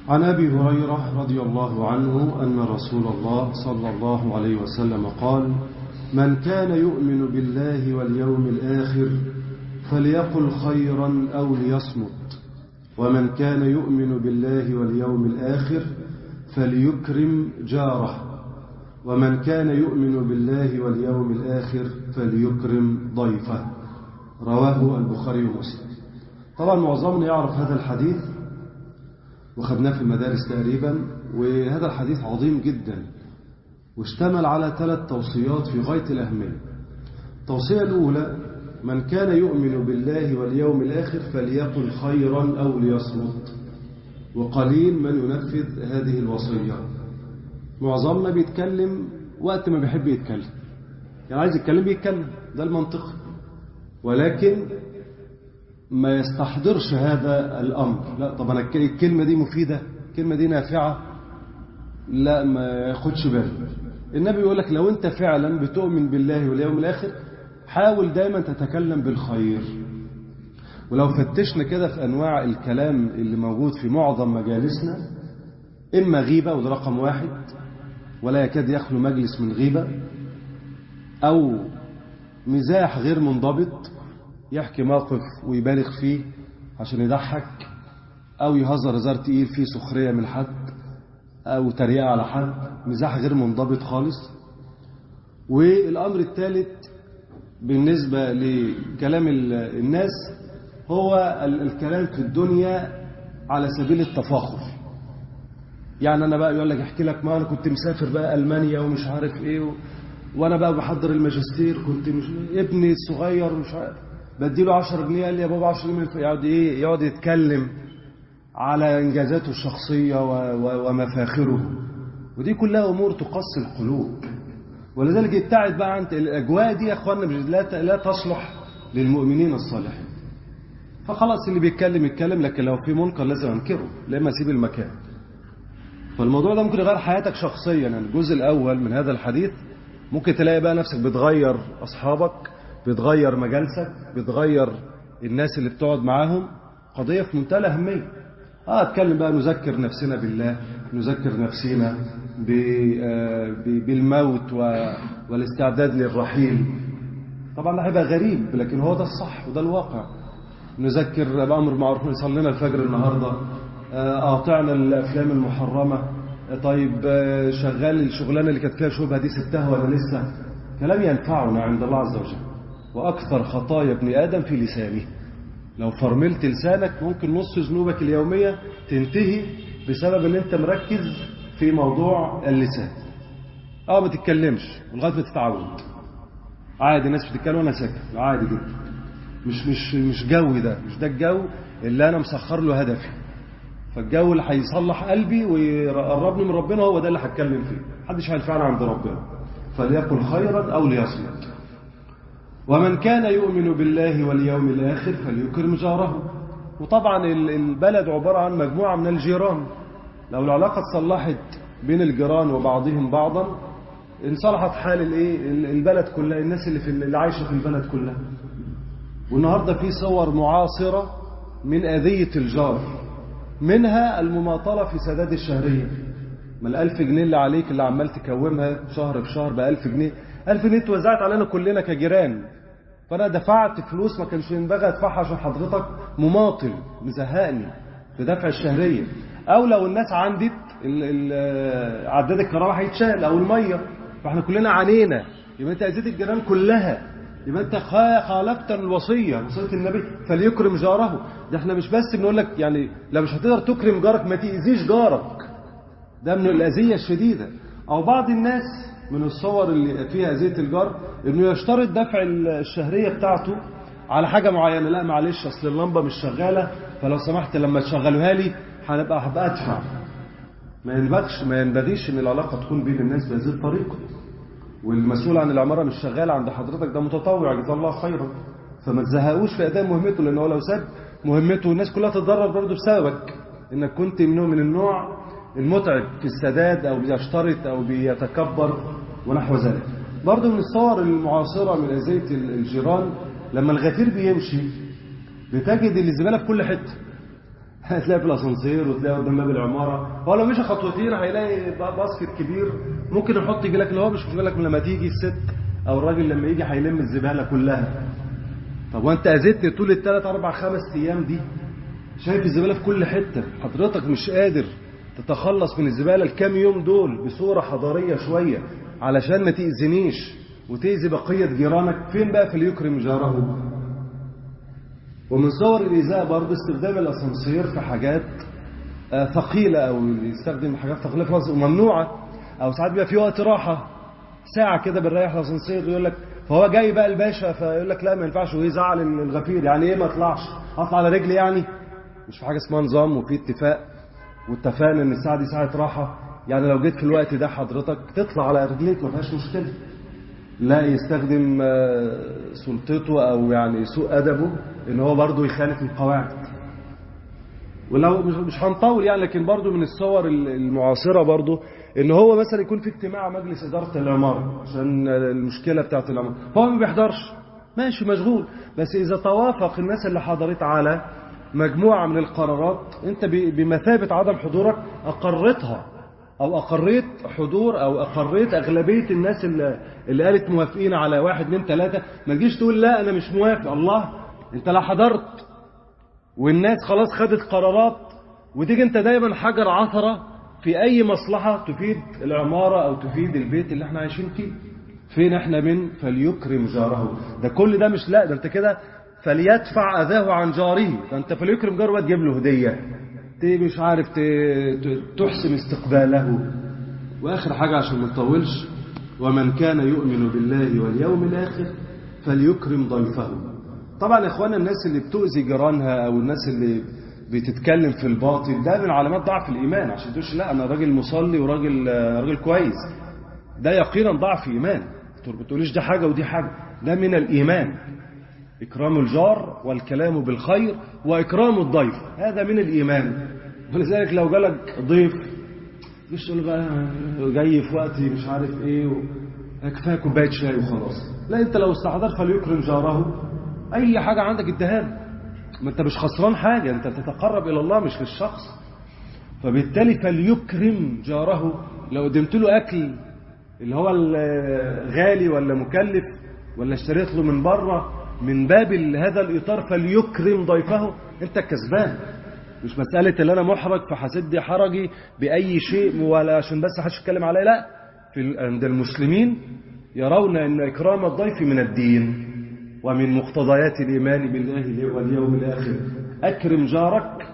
عن أبي هريرة رضي الله عنه أن رسول الله صلى الله عليه وسلم قال من كان يؤمن بالله واليوم الآخر فليقل خيرا أو ليصمت ومن كان يؤمن بالله واليوم الآخر فليكرم جاره ومن كان يؤمن بالله واليوم الآخر فليكرم ضيفه رواه البخاري ومسلم طبعا معظمنا يعرف هذا الحديث وخدناه في المدارس تقريبا وهذا الحديث عظيم جدا واشتمل على ثلاث توصيات في غاية الأهمية التوصية الأولى من كان يؤمن بالله واليوم الآخر فليقل خيرا أو ليصمت وقليل من ينفذ هذه الوصية معظمنا بيتكلم وقت ما بيحب يتكلم يعني عايز يتكلم بيتكلم ده المنطق ولكن ما يستحضرش هذا الأمر لا طب أنا الكلمة دي مفيدة الكلمة دي نافعة لا ما ياخدش باله النبي يقول لك لو أنت فعلا بتؤمن بالله واليوم الآخر حاول دايما تتكلم بالخير ولو فتشنا كده في أنواع الكلام اللي موجود في معظم مجالسنا إما غيبة وده رقم واحد ولا يكاد يخلو مجلس من غيبة أو مزاح غير منضبط يحكي موقف ويبالغ فيه عشان يضحك أو يهزر هزار تقيل فيه سخرية من حد أو تريقة على حد مزاح غير منضبط خالص والأمر الثالث بالنسبة لكلام الناس هو الكلام في الدنيا على سبيل التفاخر يعني أنا بقى يقول لك احكي لك ما أنا كنت مسافر بقى ألمانيا ومش عارف إيه و... وأنا بقى بحضر الماجستير كنت مش ابني الصغير مش عارف بديله 10 جنيه قال لي يا بابا 10 جنيه يقعد ايه يقعد يتكلم على انجازاته الشخصيه و... و... ومفاخره ودي كلها امور تقص القلوب ولذلك ابتعد بقى عن الاجواء دي يا اخوانا لا لا تصلح للمؤمنين الصالحين فخلاص اللي بيتكلم يتكلم لكن لو في منكر لازم انكره لما اسيب المكان فالموضوع ده ممكن يغير حياتك شخصيا يعني الجزء الاول من هذا الحديث ممكن تلاقي بقى نفسك بتغير اصحابك بتغير مجالسك بتغير الناس اللي بتقعد معاهم قضية في منتهى الأهمية اه اتكلم بقى نذكر نفسنا بالله نذكر نفسنا بالموت والاستعداد للرحيل طبعا ده هيبقى غريب لكن هو ده الصح وده الواقع نذكر بأمر معروف نصلي لنا الفجر النهارده قاطعنا الافلام المحرمه طيب شغال الشغلانه اللي كانت فيها شبهه دي سبتها ولا لسه كلام ينفعنا عند الله عز وجل وأكثر خطايا ابن آدم في لسانه لو فرملت لسانك ممكن نص ذنوبك اليومية تنتهي بسبب ان انت مركز في موضوع اللسان اه ما تتكلمش لغايه ما تتعود عادي الناس بتتكلم وانا ساكت عادي جدا مش مش مش جوي ده مش ده الجو اللي انا مسخر له هدفي فالجو اللي هيصلح قلبي ويقربني من ربنا هو ده اللي هتكلم فيه محدش هينفعنا عند ربنا فليقل خيرا او ليصمت ومن كان يؤمن بالله واليوم الآخر فليكرم جاره وطبعا البلد عبارة عن مجموعة من الجيران لو العلاقة اتصلحت بين الجيران وبعضهم بعضا انصلحت حال الايه البلد كلها الناس اللي في اللي عايشه في البلد كلها والنهارده في صور معاصره من اذيه الجار منها المماطله في سداد الشهريه ما الألف جنيه اللي عليك اللي عمال تكومها شهر بشهر بألف جنيه ألف جنيه اتوزعت علينا كلنا كجيران فأنا دفعت فلوس ما كانش ينبغي أدفعها عشان حضرتك مماطل مزهقني بدفع الشهرية أو لو الناس عندت عداد الكهرباء هيتشال أو المية فاحنا كلنا عانينا يبقى أنت أذيت الجيران كلها يبقى أنت خالفت الوصية وصية النبي فليكرم جاره ده احنا مش بس بنقول لك يعني لو مش هتقدر تكرم جارك ما تأذيش جارك ده من الأذية الشديدة أو بعض الناس من الصور اللي فيها أذية الجار إنه يشترط دفع الشهرية بتاعته على حاجة معينة لا معلش أصل اللمبة مش شغالة فلو سمحت لما تشغلوها لي هنبقى هبقى أدفع ما ينبغيش ما ينبغيش إن العلاقة تكون بين الناس بهذه الطريقة والمسؤول عن العمارة مش شغال عند حضرتك ده متطوع جزاه الله خيرا فما تزهقوش في أداء مهمته لأن هو لو ساب مهمته الناس كلها تتضرر برضه بسببك إنك كنت منه من النوع المتعب في السداد أو بيشترط أو بيتكبر ونحو ذلك برضه من الصور المعاصرة من أذية الجيران لما الغفير بيمشي بتجد الزبالة في كل حتة هتلاقي في الاسانسير وتلاقي قدام باب العماره هو لو مشى خطوتين هيلاقي باسكت كبير ممكن يحط يجي لك اللي هو مش في بالك لما تيجي الست او الراجل لما يجي هيلم الزباله كلها طب وانت اذيتني طول الثلاث اربع خمس ايام دي شايف الزباله في كل حته حضرتك مش قادر تتخلص من الزباله الكام يوم دول بصوره حضاريه شويه علشان ما تاذينيش وتاذي بقيه جيرانك فين بقى في ليكرم جاره ومن صور الإيذاء برضه استخدام الأسانسير في حاجات ثقيلة أو يستخدم حاجات ثقيلة في وممنوعة أو ساعات بيبقى في وقت راحة ساعة كده بنريح الأسانسير يقول لك فهو جاي بقى الباشا فيقول لك لا ما ينفعش ويزعل الغفير يعني إيه ما اطلعش أطلع على رجلي يعني مش في حاجة اسمها نظام وفي اتفاق واتفقنا إن الساعة دي ساعة راحة يعني لو جيت في الوقت ده حضرتك تطلع على رجليك ما فيهاش مشكلة لا يستخدم سلطته او يعني سوء ادبه ان هو برضه يخالف القواعد ولو مش هنطول يعني لكن برضه من الصور المعاصره برضه ان هو مثلا يكون في اجتماع مجلس اداره العماره عشان المشكله بتاعه العماره هو ما بيحضرش ماشي مشغول بس اذا توافق الناس اللي حضرت على مجموعه من القرارات انت بمثابه عدم حضورك اقرتها او اقريت حضور او اقريت اغلبيه الناس اللي, اللي قالت موافقين على واحد اتنين تلاته ما تجيش تقول لا انا مش موافق الله انت لا حضرت والناس خلاص خدت قرارات وتيجي انت دايما حجر عثره في اي مصلحه تفيد العماره او تفيد البيت اللي احنا عايشين فيه فين احنا من فليكرم جاره ده كل ده مش لا ده انت كده فليدفع اذاه عن جاره ده انت فليكرم جاره تجيب له هديه مش عارف تحسن استقباله واخر حاجه عشان ما نطولش ومن كان يؤمن بالله واليوم الاخر فليكرم ضيفه طبعا يا اخوانا الناس اللي بتؤذي جيرانها او الناس اللي بتتكلم في الباطل ده من علامات ضعف الايمان عشان تقولش لا انا راجل مصلي وراجل راجل كويس ده يقينا ضعف ايمان ما بتقوليش ده حاجه ودي حاجه ده من الايمان إكرام الجار والكلام بالخير وإكرام الضيف هذا من الإيمان ولذلك لو جالك ضيف مش تقول بقى جاي في وقت مش عارف ايه كفايه كوبايه شاي وخلاص لا انت لو استحضر فليكرم جاره اي حاجه عندك اديها له ما انت مش خسران حاجه انت بتتقرب الى الله مش للشخص فبالتالي فليكرم جاره لو قدمت له اكل اللي هو غالي ولا مكلف ولا اشتريت له من بره من باب هذا الإطار فليكرم ضيفه أنت كسبان مش مسألة اللي أنا محرج فهسد حرجي بأي شيء ولا عشان بس حدش يتكلم عليا لا في عند المسلمين يرون أن إكرام الضيف من الدين ومن مقتضيات الإيمان بالله واليوم الآخر أكرم جارك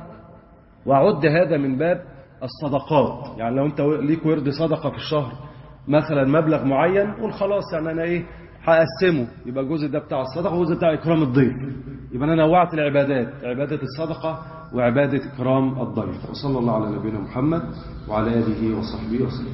وعد هذا من باب الصدقات يعني لو أنت ليك ورد صدقة في الشهر مثلا مبلغ معين قول خلاص يعني أنا إيه هقسمه يبقى الجزء ده بتاع الصدقه والجزء بتاع اكرام الضيف يبقى انا نوعت العبادات عباده الصدقه وعباده اكرام الضيف وصلى الله على نبينا محمد وعلى اله وصحبه وسلم